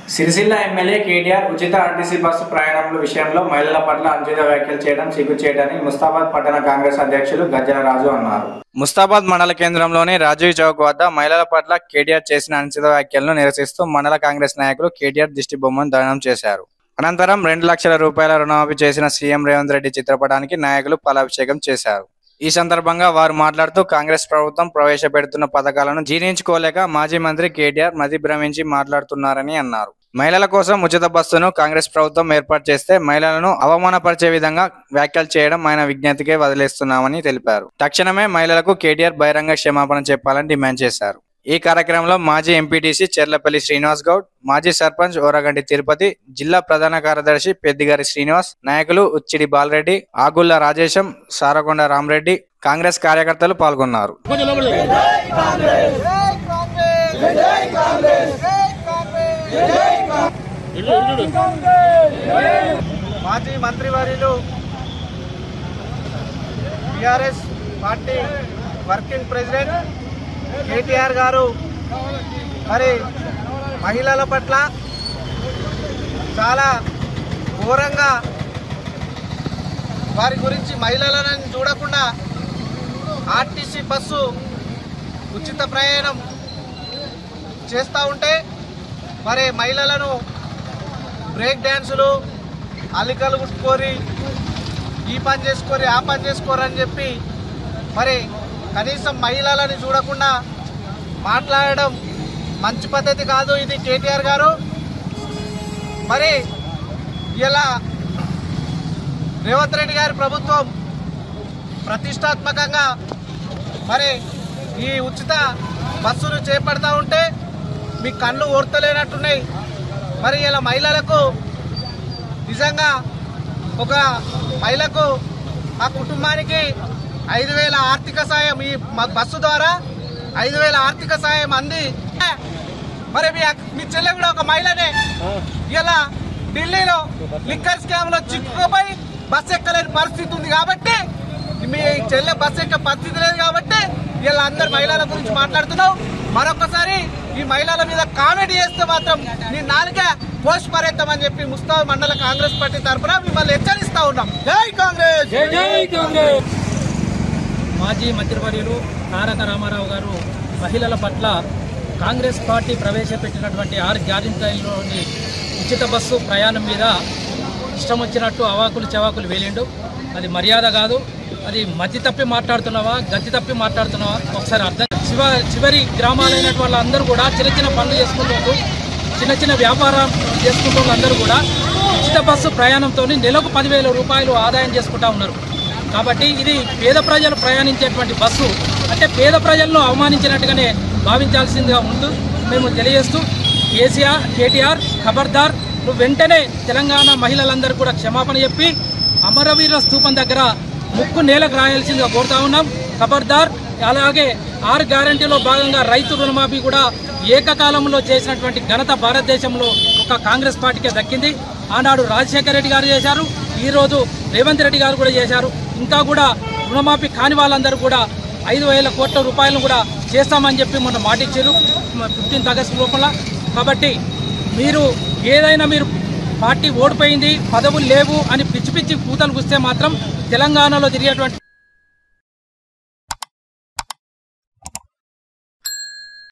Sircilla MLA KTR ఉచిత RTC bus ప్రయాణముల విషయంలో మహిళల పట్ల అనుచిత వ్యాఖ్యలు చేయడం సిగ్గుచేయడని ముస్తాబాద్ పట్టణ కాంగ్రెస్ అధ్యక్షులు గజ్జల రాజు అన్నారు ముస్తాబాద్ మండల కేంద్రంలోని రాజీవ్ చౌక్ వద్ద మహిళల పట్ల కేటీఆర్ చేసిన అనుచిత వ్యాఖ్యలను నిరసిస్తూ మండల కాంగ్రెస్ నాయకులు కేటీఆర్ దిష్టి బొమ్మను దహనం చేశారు అనంతరం రెండు లక్షల రూపాయల రుణమాఫీ చేసిన సీఎం రేవంత్ రెడ్డి చిత్రపటానికి నాయకులు పాలాభిషేకం చేశారు ఈ సందర్భంగా వారు మాట్లాడుతూ కాంగ్రెస్ ప్రభుత్వం ప్రవేశపెడుతున్న పథకాలను జీర్ణించుకోలేక మాజీ మంత్రి కేటీఆర్ మతి భ్రమించి మాట్లాడుతున్నారని అన్నారు మహిళల కోసం ఉచిత బస్సును కాంగ్రెస్ ప్రభుత్వం ఏర్పాటు చేస్తే మహిళలను అవమానపరిచే విధంగా వ్యాఖ్యలు చేయడం ఆయన విజ్ఞతకే వదిలేస్తున్నామని తెలిపారు తక్షణమే మహిళలకు కేటీఆర్ బహిరంగ క్షమాపణ చెప్పాలని డిమాండ్ చేశారు ఈ కార్యక్రమంలో మాజీ ఎంపీటీసీ చెర్లపల్లి శ్రీనివాస్ గౌడ్ మాజీ సర్పంచ్ ఓరగంటి తిరుపతి జిల్లా ప్రధాన కార్యదర్శి పెద్దిగారి శ్రీనివాస్ నాయకులు ఉచ్చిడి బాలరెడ్డి ఆగుళ్ల రాజేశం సారకొండ రామరెడ్డి కాంగ్రెస్ కార్యకర్తలు పాల్గొన్నారు మాజీ మంత్రివర్యులు TRS party working president KTR గారు మరి మహిళల పట్ల చాలా ఘోరంగా వారి గురించి మహిళలను చూడకుండా ఆర్టీసీ బస్సు ఉచిత ప్రయాణం చేస్తూ ఉంటే మరి మహిళలను బ్రేక్ డ్యాన్సులు అల్లికలు కుట్టుకోరి ఈ పని చేసుకోరి ఆ పని చేసుకోరు అని చెప్పి మరి కనీసం మహిళలని చూడకుండా మాట్లాడడం మంచి పద్ధతి కాదు ఇది కేటీఆర్ గారు మరి ఇలా రేవంత్ రెడ్డి గారి ప్రభుత్వం ప్రతిష్టాత్మకంగా మరి ఈ ఉచిత బస్సులు చేపడతా ఉంటే మీ కళ్ళు ఓర్తలేనట్టున్నాయి మరి ఇలా మహిళలకు నిజంగా ఒక మహిళకు ఆ కుటుంబానికి ఐదు వేల ఆర్థిక సాయం ఈ మ- బస్సు ద్వారా ఐదు వేల ఆర్థిక సాయం అంది మరి మీ అక్- మీ చెల్లె కూడా ఒక మహిళనే ఇలా ఢిల్లీలో లిక్కర్ స్కామ్ లో చిక్కుకుపోయి బస్సు ఎక్కలేని పరిస్థితి ఉంది కాబట్టి మీ చెల్లె బస్సు ఎక్కే పరిస్థితి లేదు కాబట్టి ఇలా అందరు మహిళల గురించి మాట్లాడుతున్నావు మరొకసారి ఈ మహిళల మీద కామెడీ చేస్తే మాత్రం నీ నాలుక పోస్ట్ పరేద్దామని చెప్పి ముస్తాబ్ మండల కాంగ్రెస్ పార్టీ తరఫున మిమ్మల్ని హెచ్చరిస్తా ఉన్నాం జై కాంగ్రెస్ మాజీ మంత్రివర్యులు తారక రామారావు గారు మహిళల పట్ల కాంగ్రెస్ పార్టీ ప్రవేశపెట్టినటువంటి ఆరు గ్యారెంటీలోని ఉచిత బస్సు ప్రయాణం మీద ఇష్టం వచ్చినట్టు అవాకులు చవాకులు వేలిండు అది మర్యాద కాదు అది మతి తప్పి మాట్లాడుతున్నావా గతి తప్పి మాట్లాడుతున్నావా ఒకసారి అర్థం చివ చివరి గ్రామాలైనటువంటి వాళ్ళందరూ కూడా చిన్న చిన్న పనులు చేసుకుంటూ చిన్న చిన్న వ్యాపారం చేసుకుంటున్న వాళ్ళందరూ కూడా ఉచిత బస్సు ప్రయాణంతో నెలకు పదివేల రూపాయలు ఆదాయం చేసుకుంటా ఉన్నారు కాబట్టి ఇది పేద ప్రజలు ప్రయాణించేటువంటి బస్సు అంటే పేద ప్రజలను అవమానించినట్టుగానే భావించాల్సిందిగా ఉంటూ మేము తెలియజేస్తూ కేసీఆర్ కేటీఆర్ ఖబర్దార్ నువ్వు వెంటనే తెలంగాణ మహిళలందరూ కూడా క్షమాపణ చెప్పి అమరవీర స్తూపం దగ్గర ముక్కు నేలకు రాయాల్సిందిగా కోరుతా ఉన్నాం ఖబర్దార్ అలాగే ఆరు గ్యారంటీలో భాగంగా రైతు రుణమాఫీ కూడా ఏకకాలంలో చేసినటువంటి ఘనత భారతదేశంలో ఒక కాంగ్రెస్ పార్టీకే దక్కింది ఆనాడు రాజశేఖర రెడ్డి గారు చేశారు ఈరోజు రేవంత్ రెడ్డి గారు కూడా చేశారు ఇంకా కూడా రుణమాఫీ కాని వాళ్ళందరూ కూడా ఐదు వేల కోట్ల రూపాయలను కూడా చేస్తామని చెప్పి మొన్న మాటిచ్చారు ఫిఫ్టీన్త్ ఆగస్టు లోపల కాబట్టి మీరు ఏదైనా మీరు పార్టీ ఓడిపోయింది పదవులు లేవు అని పిచ్చి పిచ్చి కూతలు కూస్తే మాత్రం తెలంగాణలో తిరిగేటువంటి